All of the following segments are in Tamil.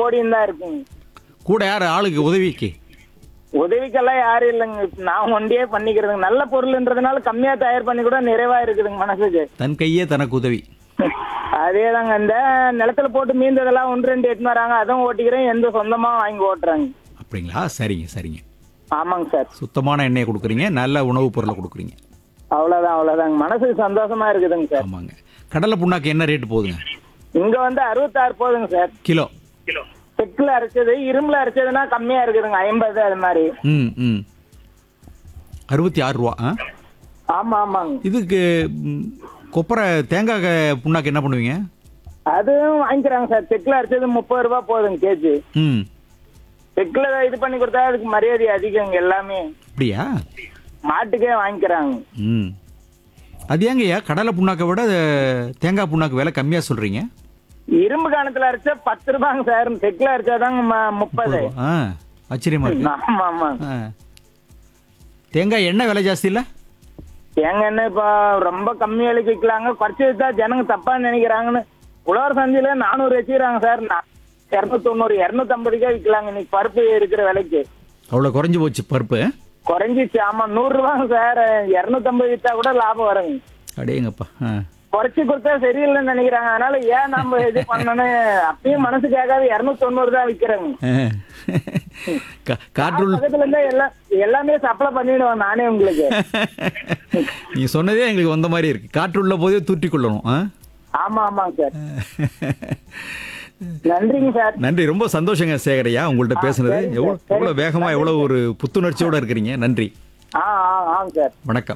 ஓடின்னு தான் இருக்குங்க கூட யார் ஆளுக்கு உதவிக்கு உதவிக்கெல்லாம் யாரும் இல்லைங்க நான் ஒண்டியே பண்ணிக்கிறதுங்க நல்ல பொருள்ன்றதுனால கம்மியா தயார் பண்ணி கூட நிறைவா இருக்குதுங்க மனசுக்கு தன் கையே தனக்கு உதவி அதேதாங்க இந்த நிலத்துல போட்டு மீந்ததெல்லாம் ஒன்று ரெண்டு எட்டுன்னு வராங்க அதுவும் ஓட்டிக்கிறேன் எந்த சொந்தமா வாங்கி ஓட்டுறாங்க அப்படிங்களா சரிங்க சரிங்க ஆமாங்க சார் சுத்தமான எண்ணெயை கொடுக்குறீங்க நல்ல உணவுப் பொருளை கொடுக்குறீங்க அவ்வளவுதான் அவ்வளவுதாங்க மனசுக்கு சந்தோஷமா இருக்குதுங்க சார் ஆமாங்க கடலை புண்ணாக்கு என்ன ரேட்டு போகுதுங்க இங்க வந்து அறுபத்தாறு போதுங்க சார் கிலோ செக்குல அரைச்சது இரும்புல அரைச்சதுன்னா கம்மியா இருக்குதுங்க ஐம்பது அது மாதிரி ம் ம் அறுபத்தி ஆறு ரூபா ஆ ஆமா ஆமாங்க இதுக்கு ம், கொப்பரை தேங்காய் க- புண்ணாக்கு என்ன பண்ணுவீங்க அதுவும் வாங்கிக்கிறாங்க சார் செக்குல அரைச்சது முப்பது ரூபாய் போதுங்க கேஜி ம் செக்குல இது பண்ணி கொடுத்தா அதுக்கு மரியாதை அதிகங்க எல்லாமே அப்படியா மாட்டுக்கே வாங்கிக்கிறாங்க ம் அது ஏங்கய்யா கடலை புண்ணாக்கை விட அஹ், தேங்காய் புண்ணாக்கு விலை கம்மியாக சொல்கிறீங்க இரும்பு காணத்துல அரைச்சா பத்து ரூபாங்க சார் செக்குல அரைச்சாதாங்க ம- முப்பது ஆ ஆச்சரியமா இருக்கு ஆமா ஆமா ஆ. தேங்காய் எண்ணெய் விலை ஜாஸ்தி இல்லை தேங்காய் எண்ணெய் இப்போ ரொம்ப கம்மி விலைக்கு விற்கலாங்க குறைச்சி வித்தா ஜனங்க தப்பா நினைக்கிறாங்கன்னு உழவர் சந்தையில நானூறு வச்சுக்கிறாங்க சார் இரநூத்தி தொண்ணூறு இரநூத்தம்பதுக்கே விற்கலாங்க இன்னைக்கு பருப்பு இருக்கிற விலைக்கு அவ்வளோ குறைஞ்சி போச்சு பருப்பு குறைஞ்சிச்சு ஆமா நூறு ரூபாங்க சார் இரநூத்தம்பது வித்தா கூட லாபம் வருங்க அடேங்கப்பா ஆ குறைச்சி கொடுத்தா சரியில்லைன்னு நினைக்கிறாங்க அதனால ஏன் நம்ம இது பண்ணணும் அப்பயும் மனசு கேட்காது இருநூத்தி தொண்ணூறு தான் விற்கிறேங்க ஆ. கா- காற்றுள்ள பக்கத்துல இருந்தா எல்லாம் எல்லாமே சப்ளை பண்ணிடுவேன் நானே உங்களுக்கு நீங்க சொன்னதே எங்களுக்கு வந்த மாதிரி இருக்கு காற்றுள்ள போதே தூற்றி கொள்ளணும் ஆ? ஆமா ஆமாங்க சார் நன்றிங்க சார் நன்றி ரொம்ப சந்தோஷங்க சேகரையா உங்கள்ட்ட பேசுனது சரிங்க எவ்வளோ சார், எவ்வளோ வேகமா எவ்வளோ ஒரு புத்துணர்ச்சியோட இருக்கிறீங்க நன்றி ஆ ஆ ஆங்க சார் வணக்கம்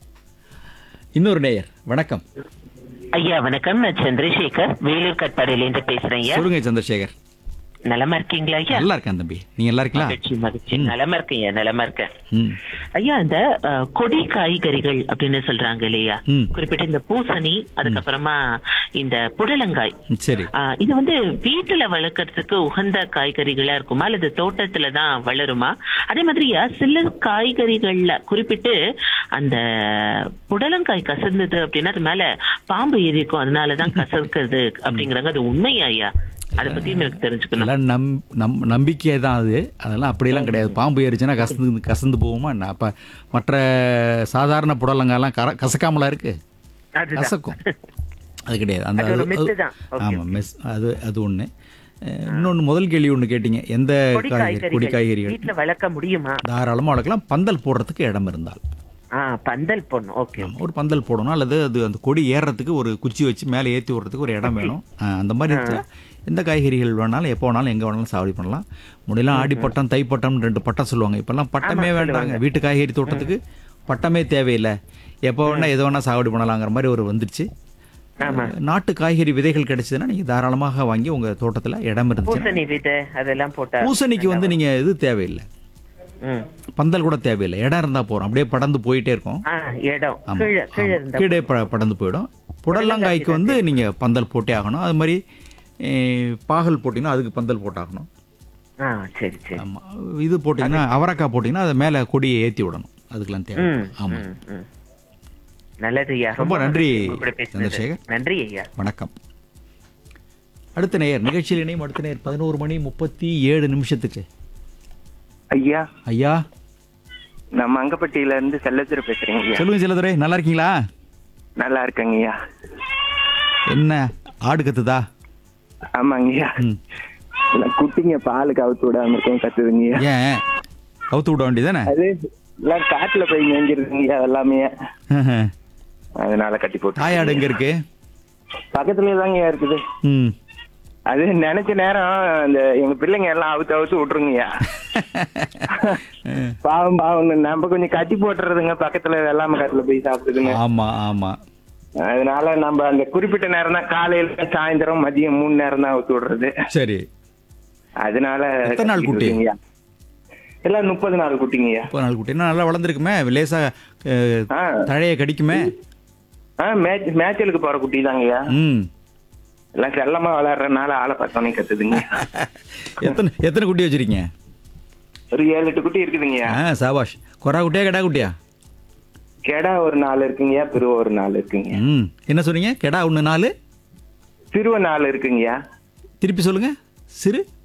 இன்னொரு நேயர் வணக்கம் ஐயா வணக்கம் நான் சந்திரசேகர் வேலூர் கட்பாடியிலேருந்து பேசுறேன் ஐயா சொல்லுங்க சந்திரசேகர் நலமா இருக்கீங்களா ஐயா நல்லா இருக்கேன் தம்பி நீங்க நல்லா இருக்கீங்களா மகிழ்ச்சி மகிழ்ச்சி நலமா இருக்கேன் ஐயா நலமா இருக்கேன் ம் ஐயா இந்த அஹ், கொடி காய்கறிகள் அப்படின்னு சொல்றாங்க இல்லையா ம். குறிப்பிட்ட இந்த பூசணி அதுக்கப்புறமா இந்த புடலங்காய் ம், சரி ஆஹ், இது வந்து வீட்டுல வளர்க்கறதுக்கு உகந்த காய்கறிகளா இருக்குமா அல்லது தோட்டத்துல தான் வளருமா அதே மாதிரியா சில காய்கறிகள்ல குறிப்பிட்டு அந்த புடலங்காய் கசந்தது அப்படின்னா அது மேல பாம்பு ஏறிக்கும் அதனாலதான் கசக்குது அப்படிங்கறாங்க அது உண்மையா ஐயா அதை பத்தியும் எனக்கு தெரிஞ்சுக்கணும் எல்லாம் நம் நம் நம்பிக்கை தான் அது அதெல்லாம் அப்படியெல்லாம் கிடையாது பாம்பு ஏறிச்சுன்னா கசந்து கசந்து போகுமா என்ன அப்போ மற்ற சாதாரண புடலங்காலாம் கர கசக்காமலா இருக்கு அதுதான். கசக்கும் அது கிடையாது அந்த அது ஒரு அது- myth தான். Okay, ஆமாம் மிஸ் அது அது ஒன்று இன்னொன்று முதல் கேள்வி ஒன்று கேட்டீங்க எந்த கொடி காய்கறி கொடி காய்கறிகள் காய்கறிகள் வீட்டுல வளர்க்க முடியுமா தாராளமாக வளர்க்கலாம் பந்தல் போடுறதுக்கு இடம் இருந்தால் ஆ பந்தல் பொண்ணு ஓகே ஆமா, ஒரு பந்தல் போடணும் அல்லது அது அந்த கொடி ஏறுறதுக்கு ஒரு குச்சி வச்சு மேலே ஏற்றி விடுறதுக்கு ஒரு இடம் வேணும் ஆ, அந்த மாதிரி இருந்துச்சுன்னா எந்த காய்கறிகள் வேணாலும் எப்போ வேணாலும் எங்கே வேணாலும் சாவடி பண்ணலாம் முன்னெல்லாம் ஆடிப்பட்டம் தைப்பட்டம் ரெண்டு பட்டம் சொல்லுவாங்க இப்போல்லாம் பட்டமே வேண்டாங்க வீட்டு காய்கறி தோட்டத்துக்கு பட்டமே தேவையில்லை எப்போ வேணா எது வேணா சாகுபடி பண்ணலாங்கிற மாதிரி ஒரு வந்துடுச்சு ஆமா நாட்டு காய்கறி விதைகள் கிடைச்சதுன்னா நீங்கள் தாராளமாக வாங்கி உங்கள் தோட்டத்தில் இடம் இருந்துச்சுன்னா பூசணி விதை அதெல்லாம் போட்டா பூசணிக்கு வந்து நீங்கள் இது தேவையில்லை ம். பந்தல் கூட தேவையில்லை இடம் இருந்தால் போகிறோம் அப்படியே படந்து போயிட்டே இருக்கும் ஆ இடம் ஆமா, கீழே கீழே ஆமா. இருந்தா கீழே ப- படர்ந்து போயிடும் புடலங்காய்க்கு வந்து நீங்க பந்தல் போட்டே ஆகணும் அது மாதிரி ஏ, பாகல் போட்டீங்கன்னா அதுக்கு பந்தல் போட்டாகணும் ஆ சரி சரி ஆமா இது போட்டீங்கன்னா அவரைக்காய் போட்டீங்கன்னா அது மேல கொடியை ஏத்தி விடணும் அதுக்கெல்லாம் தேவை ம், ஆமா ம், ம். நல்லது ஐயா ரொம்ப நன்றி, உங்க கூட பேசுனது. சந்திரசேகர். நன்றி ஐயா வணக்கம் அடுத்த நேயர் நிகழ்ச்சியில் இணையும் அடுத்த நேயர் பதினோரு மணி முப்பத்தி ஏழு நிமிஷத்துக்கு ஐயா ஐயா நான் மங்கப்பட்டியில இருந்து செல்லத்துறை பேசுறேங்க ஐயா சொல்லுங்க செல்லதுரை நல்லா இருக்கீங்களா நல்லா இருக்கேங்க ஐயா என்ன ஆடு கத்துதா ஆமாங்க ஐயா ம். இல்ல, குட்டிங்க பாலுக்கு அவுத்து விடாம இருக்கவும் கத்துதுங்க ஐயா ஏன் கவுத்து விட வேண்டியதானே அது எல்லாம் காட்டுல போய் மேஞ்சிருக்குங்க ஐயா எல்லாமே அதனால கட்டி போட்டு தாயாடு எங்க இருக்கு பக்கத்துலயே தாங்க ஐயா இருக்குது ம் அது நினைச்ச நேரம் இந்த எங்க பிள்ளைங்க எல்லாம் அவுத்து அவுத்து விட்டுருங்க ஐயா பாவம் பாவம் நம்ம கொஞ்சம் கட்டி போட்டுறதுங்க பக்கத்துல வெள்ளாம காட்டுல போய் சாப்பிடுதுங்க ஆமா ஆமா அதனால நம்ம அந்த குறிப்பிட்ட நேரம் தான் காலையில சாயந்தரம் மதியம் மூணு நேரம் தான் அவுத்து விடுறது சரி அதனால எத்தனை நாள் குட்டி? கட்டிக்கிட்டு இருக்குங்கய்யா. எல்லாம் முப்பது நாள் குட்டிங்கய்யா முப்பது நாள் குட்டி இன்னும் நல்லா வளர்ந்துருக்குமே லேசா அஹ், ஆ தழைய கடிக்குமே ஆ மேட்ச் மேட்சலுக்கு போற குட்டி தாங்கய்யா ம் எல்லாம் செல்லமா வளர்றதுனால ஆளை பார்த்தோன்னே கத்துதுங்க எத்தனை எத்தனை குட்டி வச்சிருக்கீங்க ஒரு ஏழு எட்டு குட்டி இருக்குதுங்கய்யா ஆ சாபாஷ் கொரா குட்டியா கெடா குட்டியா கெடா ஒரு நாலு இருக்குங்கய்யா பிருவ ஒரு நாலு இருக்குங்க ம் என்ன சொன்னீங்க கெடா ஒன்று நாலு சிறுவ நாலு இருக்குங்கய்யா திருப்பி சொல்லுங்க சிறு